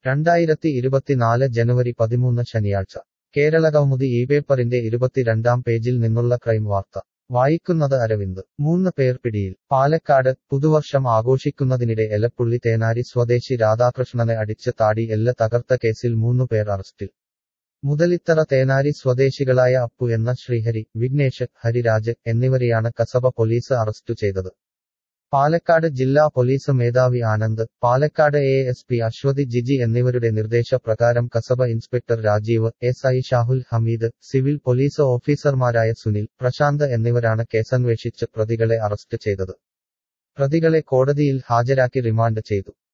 രണ്ടായിരത്തി ഇരുപത്തിനാല് ജനുവരി പതിമൂന്ന് ശനിയാഴ്ച കേരളകൗമുദി ഈ പേപ്പറിന്റെ ഇരുപത്തിരണ്ടാം പേജിൽ നിന്നുള്ള ക്രൈം വാർത്ത വായിക്കുന്നത് അരവിന്ദ് മൂന്ന് പേർ പിടിയിൽ പാലക്കാട് പുതുവർഷം ആഘോഷിക്കുന്നതിനിടെ എലപ്പുള്ളി തേനാരി സ്വദേശി രാധാകൃഷ്ണനെ അടിച്ച് താടി എല്ല് തകർത്ത കേസിൽ മൂന്നു പേർ അറസ്റ്റിൽ മുതലിത്തറ തേനാരി സ്വദേശികളായ അപ്പു എന്ന ശ്രീഹരി വിഘ്നേഷ് ഹരിരാജ് എന്നിവരെയാണ് കസബ പോലീസ് അറസ്റ്റു ചെയ്തത് പാലക്കാട് ജില്ലാ പോലീസ് മേധാവി Anand Palakkad A S P Aswathi Jiji എന്നിവരുടെ നിർദ്ദേശപ്രകാരം Kasaba inspector Rajeev S I Shahul Hameed civil police ഓഫീസർമാരായ സുനിൽ പ്രശാന്ത് എന്നിവരാണ് കേസന്വേഷിച്ച് പ്രതികളെ അറസ്റ്റ് ചെയ്തത് പ്രതികളെ കോടതിയിൽ ഹാജരാക്കി റിമാൻഡ് ചെയ്തു